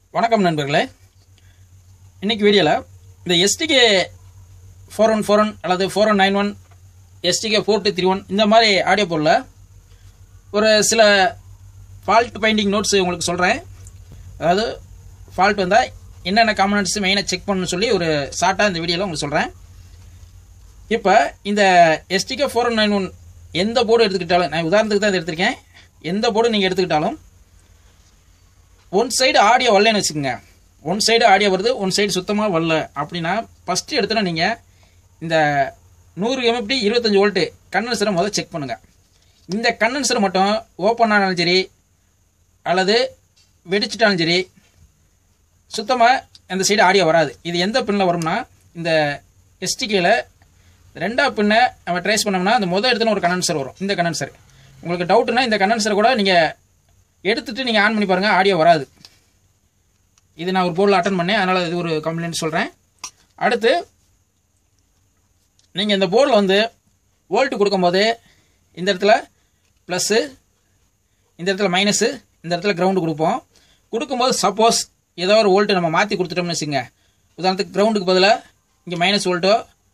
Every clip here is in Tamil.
வணக்கம் நண்பர்களே இன்னைக்கு வீடியோவில் இந்த STK four one four one அல்லது four one nine one STK four two three one இந்த மாதிரி ஆடியோ பொருளில் ஒரு சில ஃபால்ட் பைண்டிங் நோட்ஸ் உங்களுக்கு சொல்கிறேன் அதாவது ஃபால்ட் வந்தால் என்னென்ன காம்பனன்ட்ஸ் மெயினாக செக் பண்ணணும்னு சொல்லி ஒரு ஷார்ட்டாக இந்த வீடியோவில் உங்களுக்கு சொல்கிறேன் இப்போ இந்த STK four one nine one எந்த போர்டு எடுத்துக்கிட்டாலும் நான் உதாரணத்துக்கு தான் இதை எடுத்திருக்கேன் எந்த போர்டு நீங்கள் எடுத்துக்கிட்டாலும் ஒன் சைடு ஆடியோ வரலன்னு வச்சுக்கோங்க ஒன் சைடு ஆடியோ வருது ஒன் சைடு சுத்தமாக வரல அப்படின்னா ஃபஸ்ட்டு எடுத்தோன்னா நீங்கள் இந்த நூறு எம்எப்டி இருபத்தஞ்சி வோல்ட்டு கண்டென்சரை முதல்ல செக் பண்ணுங்கள் இந்த கண்டென்சர் மட்டும் ஓப்பன் ஆனாலும் சரி அல்லது வெடிச்சிட்டாலும் சரி சுத்தமாக அந்த சைடு ஆடியோ வராது இது எந்த பின்னில் வரும்னா இந்த எஸ்டிகேல ரெண்டாவது பின்னை நம்ம ட்ரேஸ் பண்ணோம்னா அந்த முதல் இடத்துல ஒரு கண்டென்சர் வரும் இந்த கண்டென்சர் உங்களுக்கு டவுட்னா இந்த கண்டென்சரை கூட நீங்கள் எடுத்துட்டு நீங்கள் ஆன் பண்ணி பாருங்கள் ஆடியோ வராது இது நான் ஒரு போர்டில் அட்டன் பண்ணேன் அதனால் இது ஒரு கம்ப்ளைண்ட் சொல்கிறேன் அடுத்து நீங்கள் இந்த போர்டில் வந்து வோல்ட் கொடுக்கும்போது இந்த இடத்துல ப்ளஸ்ஸு இந்த இடத்துல மைனஸு இந்த இடத்துல கிரவுண்டு கொடுப்போம் கொடுக்கும்போது சப்போஸ் ஏதோ ஒரு வோல்ட்டு நம்ம மாற்றி கொடுத்துட்டோம்னு வச்சுங்க உதாரணத்துக்கு கிரவுண்டுக்கு பதிலாக இங்கே மைனஸ் வோல்ட்டோ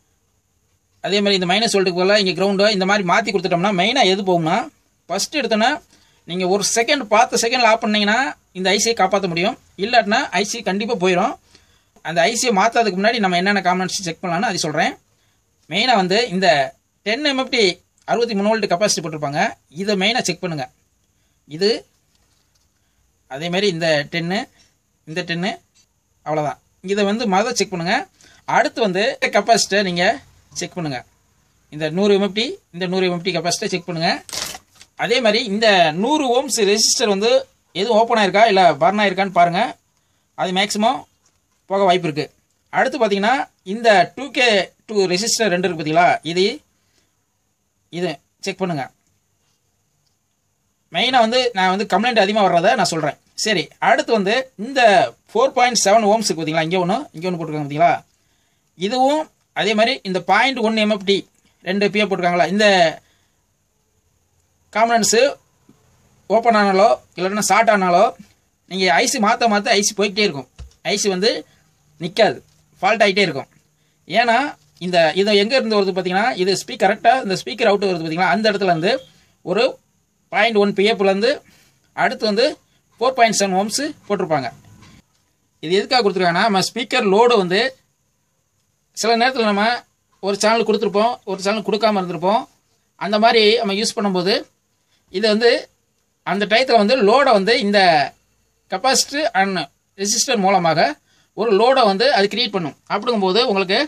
அதே மாதிரி இந்த மைனஸ் வோல்ட்டுக்கு பதிலாக இங்கே கிரவுண்டோ இந்த மாதிரி மாற்றி கொடுத்துட்டோம்னா மெயினாக எது போகும்னா ஃபஸ்ட்டு எடுத்தோன்னா நீங்கள் ஒரு செகண்ட் பார்த்த செகண்டில் ஆஃப் பண்ணீங்கன்னா இந்த ஐசியை காப்பாற்ற முடியும் இல்லாட்டினா ஐசி கண்டிப்பாக போயிடும் அந்த ஐசியை மாற்றாததுக்கு முன்னாடி நம்ம என்னென்ன காம்பனன்ட்ஸ் செக் பண்ணலாம்னு அது சொல்கிறேன் மெயினாக வந்து இந்த டென் எம்எஃப்டி அறுபத்தி மூணு வோல்ட் கெப்பாசிட்டி போட்டிருப்பாங்க இதை மெயினாக செக் பண்ணுங்கள் இது அதேமாரி இந்த டென்னு இந்த டென்னு அவ்வளோதான் இதை வந்து மத செக் பண்ணுங்கள் அடுத்து வந்து கெப்பாசிட்டை நீங்கள் செக் பண்ணுங்கள் இந்த நூறு எம்எஃப்டி இந்த நூறு எம்எஃப்டி கெப்பாசிட்டை செக் பண்ணுங்கள் அதே மாதிரி இந்த நூறு ஓம்ஸ் ரெசிஸ்டர் வந்து எதுவும் ஓப்பன் ஆயிருக்கா இல்லை பர்ன் ஆயிருக்கான்னு பாருங்கள் அது மேக்ஸிமம் போக வாய்ப்பு இருக்குது அடுத்து பார்த்தீங்கன்னா இந்த டூ கே டூ ரெசிஸ்டர் ரெண்டு இருக்குது பார்த்தீங்களா இது இது செக் பண்ணுங்கள் மெயினாக வந்து நான் வந்து கம்ப்ளைண்ட் அதிகமாக வர்றதை நான் சொல்கிறேன் சரி அடுத்து வந்து இந்த ஃபோர் பாயிண்ட் செவன் ஓம்ஸுக்கு பார்த்தீங்களா இங்கே ஒன்று இங்கே ஒன்று போட்டிருக்காங்க பார்த்தீங்களா இதுவும் அதே மாதிரி இந்த பாயிண்ட் ஒன் எம்எஃப்டி ரெண்டு பிஏ போட்டிருக்காங்களா இந்த காம்பனன்ஸு ஓப்பன் ஆனாலோ இல்லைன்னா ஷார்ட் ஆனாலோ நீங்கள் ஐசி மாற்ற மாற்ற ஐசி போய்கிட்டே இருக்கும் ஐசி வந்து நிற்காது ஃபால்ட் ஆகிட்டே இருக்கும் ஏன்னா இந்த இதை எங்கே இருந்து வருது பார்த்தீங்கன்னா இது ஸ்பீக் கரெக்டாக இந்த ஸ்பீக்கர் அவுட் வருது பார்த்தீங்களா அந்த இடத்துல இருந்து ஒரு பாயிண்ட் ஒன் பிஎஃப்லேருந்து அடுத்து வந்து ஃபோர் பாயிண்ட் செவன் ஓம்ஸு போட்டிருப்பாங்க இது எதுக்காக கொடுத்துருக்காங்கன்னா நம்ம ஸ்பீக்கர் லோடு வந்து சில நேரத்தில் நம்ம ஒரு சேனல் கொடுத்துருப்போம் ஒரு சேனல் கொடுக்காம இருந்திருப்போம் அந்த மாதிரி நம்ம யூஸ் பண்ணும்போது இது வந்து அந்த டயத்தில் வந்து லோடை வந்து இந்த கெப்பாசிட்டர் அண்ட் ரெசிஸ்டர் மூலமாக ஒரு லோடை வந்து அது கிரியேட் பண்ணும் அப்படிங்கும்போது உங்களுக்கு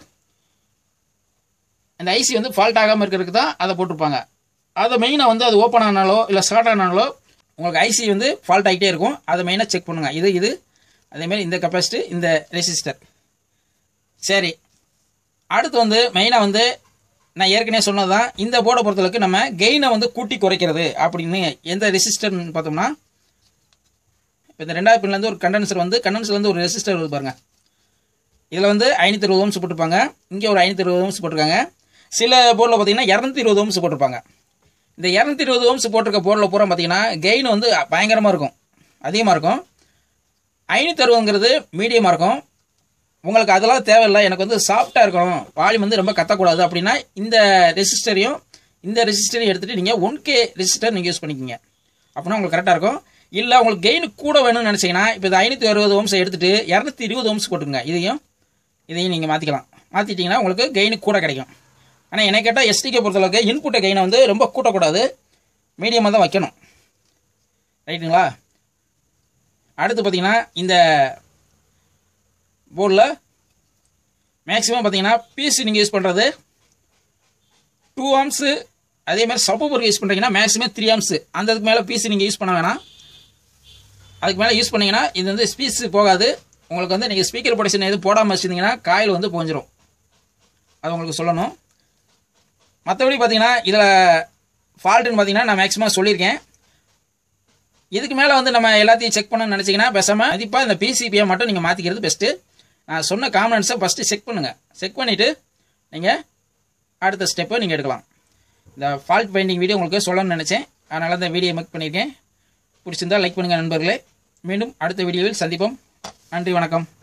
அந்த ஐசி வந்து ஃபால்ட் ஆகாமல் இருக்கிறதுக்கு தான் அதை போட்டிருப்பாங்க அதை மெயினாக வந்து அது ஓப்பன் ஆனாலோ இல்லை ஷார்ட் ஆனாலோ உங்களுக்கு ஐசி வந்து ஃபால்ட் ஆகிட்டே இருக்கும் அதை மெயினாக செக் பண்ணுங்கள் இது இது அதேமாரி இந்த கெப்பாசிட்டி இந்த ரெசிஸ்டர் சரி அடுத்து வந்து மெயினாக வந்து நான் ஏற்கனவே சொன்னது தான் இந்த போர்டை பொறுத்தளவுக்கு நம்ம கெயினை வந்து கூட்டி குறைக்கிறது அப்படின்னு எந்த ரெசிஸ்டர்னு பார்த்தோம்னா இப்போ இந்த ரெண்டாவது பின்லேருந்து ஒரு கண்டென்சர் வந்து கண்டென்சர்லேருந்து ஒரு ரெசிஸ்டர் வருது பாருங்க இதில் வந்து ஐநூற்றி இருபது ஓம்ஸ் போட்டிருப்பாங்க இங்கே ஒரு ஐநூற்றி இருபது ஓம்ஸ் போட்டிருக்காங்க சில போர்டில் பார்த்தீங்கன்னா இரநூத்தி இருபது ஓம்ஸ் போட்டிருப்பாங்க இந்த இரநூத்தி இருபது ஓம்ஸ் போட்டிருக்க போர்டில் பூரா பார்த்தீங்கன்னா கெயின் வந்து பயங்கரமாக இருக்கும் அதிகமாக இருக்கும் ஐநூற்றி அறுபதுங்கிறது மீடியமாக இருக்கும் உங்களுக்கு அதெல்லாம் தேவையில்லை எனக்கு வந்து சாஃப்டாக இருக்கணும் வால்யூம் வந்து ரொம்ப கத்தக்கூடாது அப்படின்னா இந்த ரெசிஸ்டரையும் இந்த ரெசிஸ்டரையும் எடுத்துகிட்டு நீங்கள் ஒன் கே ரெசிஸ்டர் நீங்கள் யூஸ் பண்ணிக்கிங்க அப்படின்னா உங்களுக்கு கரெக்டாக இருக்கும் இல்லை உங்களுக்கு கெயின் கூட வேணும்னு நினச்சிங்கன்னா இப்போ இந்த ஐநூற்றி அறுபது ஓம்ஸை எடுத்துகிட்டு இரநூத்தி இருபது ஓம்ஸ் போட்டுங்க இதையும் இதையும் நீங்கள் மாற்றிக்கலாம் மாற்றிட்டிங்கன்னா உங்களுக்கு கெயின் கூட கிடைக்கும் ஆனால் என்னை கேட்டால் எஸ்டிகே பொறுத்தளவுக்கு இன்புட்டை கெயினை வந்து ரொம்ப கூட்டக்கூடாது மீடியமாக தான் வைக்கணும் ரைட்டுங்களா அடுத்து பார்த்தீங்கன்னா இந்த போர்டில் மேக்ஸிமம் பார்த்தீங்கன்னா பிசி நீங்கள் யூஸ் பண்ணுறது டூ ஆம்ஸு அதே மாதிரி சப்போபர் யூஸ் பண்ணுறீங்கன்னா மேக்ஸிமம் த்ரீ ஆம்ஸு அந்த அதுக்கு மேலே பிசி நீங்கள் யூஸ் பண்ண வேணாம் அதுக்கு மேலே யூஸ் பண்ணிங்கன்னா இது வந்து ஸ்பீஸ் போகாது உங்களுக்கு வந்து நீங்கள் ஸ்பீக்கர் ப்ரொடக்ஷன் எதுவும் போடாமல் வச்சுருந்தீங்கன்னா காயில் வந்து போஞ்சிரும் அது உங்களுக்கு சொல்லணும் மற்றபடி பார்த்தீங்கன்னா இதில் ஃபால்ட்டுன்னு பார்த்தீங்கன்னா நான் மேக்ஸிமம் சொல்லியிருக்கேன் இதுக்கு மேலே வந்து நம்ம எல்லாத்தையும் செக் பண்ணணும்னு நினச்சிங்கன்னா பேசாமல் மதிப்பாக இந்த பிசிபியை மட்டும் நீங்கள் மாற்றிக்கிறது பெஸ்ட்டு நான் சொன்ன காம்பனன்ஸை ஃபஸ்ட்டு செக் பண்ணுங்கள் செக் பண்ணிவிட்டு நீங்கள் அடுத்த ஸ்டெப்பை நீங்கள் எடுக்கலாம் இந்த ஃபால்ட் பைண்டிங் வீடியோ உங்களுக்கு சொல்லணும்னு நினச்சேன் அதனால இந்த வீடியோ மேக் பண்ணியிருக்கேன் பிடிச்சிருந்தா லைக் பண்ணுங்கள் நண்பர்களே மீண்டும் அடுத்த வீடியோவில் சந்திப்போம் நன்றி வணக்கம்